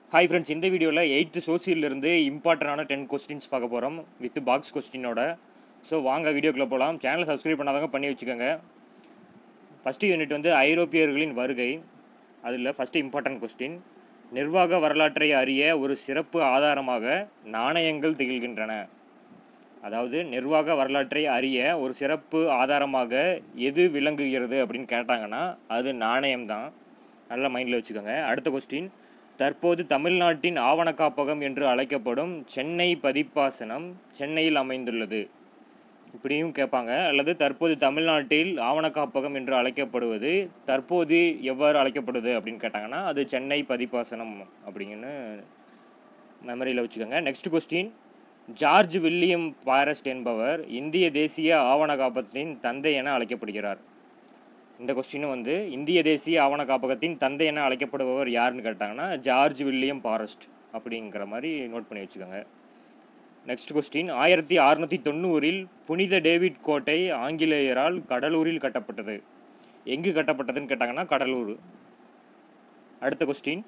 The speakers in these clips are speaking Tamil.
ஹாய் ஃப்ரெண்ட்ஸ் இந்த வீடியோவில் எயித்து சோசியல்லேருந்து இம்பார்ட்டண்டான டென் கொஸ்டின்ஸ் பார்க்க போகிறோம் வித் பாக்ஸ் கொஸ்டினோட ஸோ வாங்க வீடியோக்குள்ளே போகலாம் சேனலை சப்ஸ்கிரைப் பண்ணாதவங்க பண்ணி வச்சுக்கோங்க ஃபஸ்ட்டு யூனிட் வந்து ஐரோப்பியர்களின் வருகை அதில் ஃபஸ்ட்டு இம்பார்ட்டன்ட் கொஸ்டின் நிர்வாக வரலாற்றை அறிய ஒரு சிறப்பு ஆதாரமாக நாணயங்கள் திகழ்கின்றன அதாவது நிர்வாக வரலாற்றை அறிய ஒரு சிறப்பு ஆதாரமாக எது விளங்குகிறது அப்படின்னு கேட்டாங்கன்னா அது நாணயம்தான் நல்லா மைண்டில் வச்சுக்கோங்க அடுத்த கொஸ்டின் தற்போது தமிழ்நாட்டின் ஆவண காப்பகம் என்று அழைக்கப்படும் சென்னை பதிப்பாசனம் சென்னையில் அமைந்துள்ளது இப்படியும் கேட்பாங்க அல்லது தற்போது தமிழ்நாட்டில் ஆவண காப்பகம் என்று அழைக்கப்படுவது தற்போது எவ்வாறு அழைக்கப்படுது அப்படின்னு கேட்டாங்கன்னா அது சென்னை பதிப்பாசனம் அப்படிங்கன்னு மெமரியில் வச்சுக்கோங்க next question George William Forrest என்பவர் இந்திய தேசிய ஆவண காப்பகத்தின் தந்தை என அழைக்கப்படுகிறார் இந்த கொஸ்டினும் வந்து இந்திய தேசிய ஆவண காப்பகத்தின் தந்தை என அழைக்கப்படுபவர் யாருன்னு கேட்டாங்கன்னா ஜார்ஜ் வில்லியம் பாரஸ்ட் அப்படிங்கிற மாதிரி நோட் பண்ணி வச்சுக்கோங்க நெக்ஸ்ட் கொஸ்டின் ஆயிரத்தி அறுநூற்றி தொண்ணூறில் புனித டேவிட் கோட்டை ஆங்கிலேயரால் கடலூரில் கட்டப்பட்டது எங்கு கட்டப்பட்டதுன்னு கேட்டாங்கன்னா கடலூர் அடுத்த கொஸ்டின்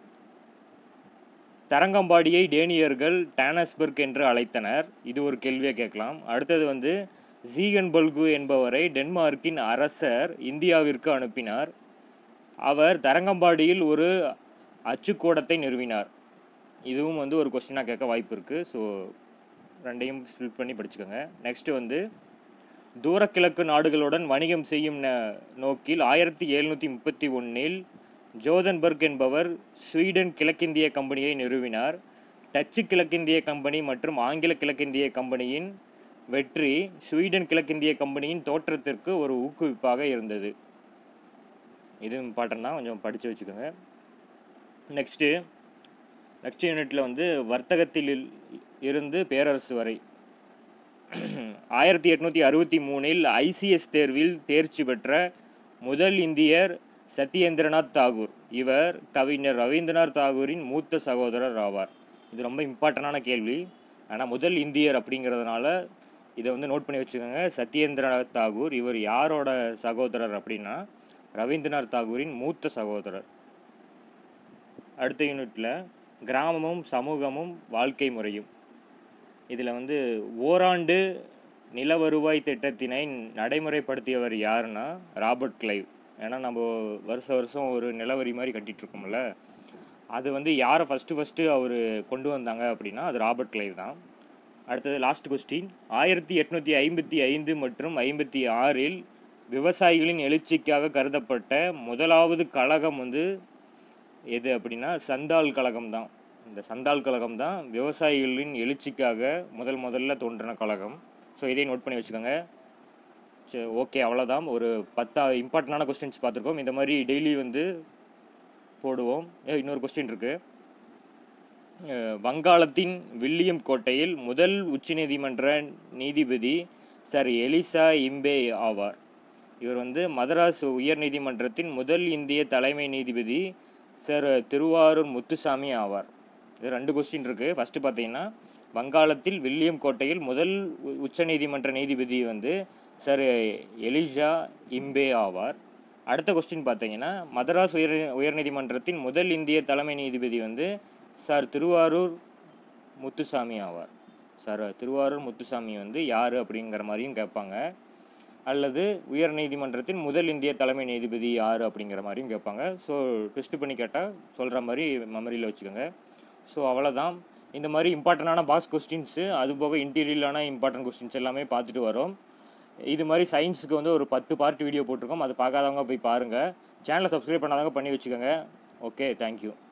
தரங்கம்பாடியை டேனியர்கள் டானஸ்பர்க் என்று அழைத்தனர் இது ஒரு கேள்வியை கேட்கலாம் அடுத்தது வந்து ஜீகன்பல்கு என்பவரை டென்மார்க்கின் அரசர் இந்தியாவிற்கு அனுப்பினார் அவர் தரங்கம்பாடியில் ஒரு அச்சுக்கூடத்தை நிறுவினார் இதுவும் வந்து ஒரு கொஸ்டினாக கேட்க வாய்ப்பு இருக்குது ஸோ ரெண்டையும் ஸ்பிளிட் பண்ணி படிச்சுக்கோங்க நெக்ஸ்ட் வந்து தூரக்கிழக்கு நாடுகளுடன் வணிகம் செய்யும் ந- நோக்கில் ஆயிரத்தி எழுநூற்றி முப்பத்தி ஒன்றில் ஜோதன்பர்க் என்பவர் ஸ்வீடன் கிழக்கிந்திய கம்பெனியை நிறுவினார் டச்சு கிழக்கிந்திய கம்பெனி மற்றும் ஆங்கில கிழக்கிந்திய கம்பெனியின் வெற்றி ஸ்வீடன் கிழக்கிந்திய கம்பெனியின் தோற்றத்திற்கு ஒரு ஊக்குவிப்பாக இருந்தது இது இம்பார்ட்டன் தான் கொஞ்சம் படித்து வச்சுக்கோங்க நெக்ஸ்ட்டு நெக்ஸ்ட் யூனிட்டில் வந்து வர்த்தகத்தில் இல்- இருந்து பேரரசு வரை ஆயிரத்தி எட்நூற்றி அறுபத்தி மூணில் ஐசிஎஸ் தேர்வில் தேர்ச்சி பெற்ற முதல் இந்தியர் சத்யேந்திரநாத் தாகூர் இவர் கவிஞர் ரவீந்திரநாத் தாகூரின் மூத்த சகோதரர் ஆவார் இது ரொம்ப இம்பார்ட்டண்டான கேள்வி ஆனால் முதல் இந்தியர் அப்படிங்கிறதுனால இதை வந்து நோட் பண்ணி வச்சுக்கோங்க சத்யேந்திரநாத் தாகூர் இவர் யாரோட சகோதரர் அப்படின்னா ரவீந்திரநாத் தாகூரின் மூத்த சகோதரர் அடுத்த யூனிட்டில் கிராமமும் சமூகமும் வாழ்க்கை முறையும் இதில் வந்து ஓராண்டு நில வருவாய் திட்டத்தினை நடைமுறைப்படுத்தியவர் யாருன்னா ராபர்ட் கிளைவ் ஏன்னா நம்ம வருஷ வருஷம் ஒரு நிலவரி மாதிரி கட்டிட்டு இருக்கோம்ல அது வந்து யாரை ஃபஸ்ட்டு ஃபஸ்ட்டு அவர் கொண்டு வந்தாங்க அப்படின்னா அது ராபர்ட் கிளைவ் தான் அடுத்தது லாஸ்ட் கொஸ்டின் ஆயிரத்தி எட்நூற்றி ஐம்பத்தி ஐந்து மற்றும் ஐம்பத்தி ஆறில் விவசாயிகளின் எழுச்சிக்காக கருதப்பட்ட முதலாவது கழகம் வந்து எது அப்படின்னா சந்தால் கழகம் தான் இந்த சந்தால் கழகம் தான் விவசாயிகளின் எழுச்சிக்காக முதல் முதல்ல தோன்றின கழகம் ஸோ இதை நோட் பண்ணி வச்சுக்கோங்க சரி ஓகே அவ்வளோதான் ஒரு பத்தா இம்பார்ட்டண்டான கொஸ்டின்ஸ் பார்த்துருக்கோம் இந்த மாதிரி டெய்லி வந்து போடுவோம் ஏ, இன்னொரு கொஸ்டின் இருக்குது வங்காளத்தின் வில்லியம் கோட்டையில் முதல் உச்சநீதிமன்ற நீதிபதி சர் எலிசா இம்பே ஆவார் இவர் வந்து மதராஸ் உயர்நீதிமன்றத்தின் முதல் இந்திய தலைமை நீதிபதி சர் திருவாரூர் முத்துசாமி ஆவார் இது ரெண்டு கொஸ்டின் இருக்குது ஃபஸ்ட்டு பார்த்தீங்கன்னா வங்காளத்தில் வில்லியம் கோட்டையில் முதல் உ- உச்சநீதிமன்ற நீதிபதி வந்து சர் எலிஷா இம்பே ஆவார் அடுத்த கொஸ்டின் பார்த்தீங்கன்னா மதராஸ் உயர் உயர்நீதிமன்றத்தின் முதல் இந்திய தலைமை நீதிபதி வந்து சார் திருவாரூர் முத்துசாமி ஆவார் சார் திருவாரூர் முத்துசாமி வந்து யார் அப்படிங்கிற மாதிரியும் கேட்பாங்க அல்லது உயர் நீதிமன்றத்தின் முதல் இந்திய தலைமை நீதிபதி யார் அப்படிங்கிற மாதிரியும் கேட்பாங்க ஸோ டெஸ்ட் பண்ணி கேட்டால் சொல்கிற மாதிரி மெமரியில் வச்சுக்கோங்க ஸோ அவ்வளோதான் இந்த மாதிரி இம்பார்ட்டண்டான பாஸ் கொஸ்டின்ஸு அது போக இன்டீரியலான இம்பார்ட்டன்ட் கொஸ்டின்ஸ் எல்லாமே பார்த்துட்டு வரோம் இது மாதிரி சயின்ஸுக்கு வந்து ஒரு பத்து பார்ட் வீடியோ போட்டிருக்கோம் அது பார்க்காதவங்க போய் பாருங்கள் சேனலை சப்ஸ்கிரைப் பண்ணாதவங்க பண்ணி வச்சுக்கோங்க ஓகே தேங்க்யூ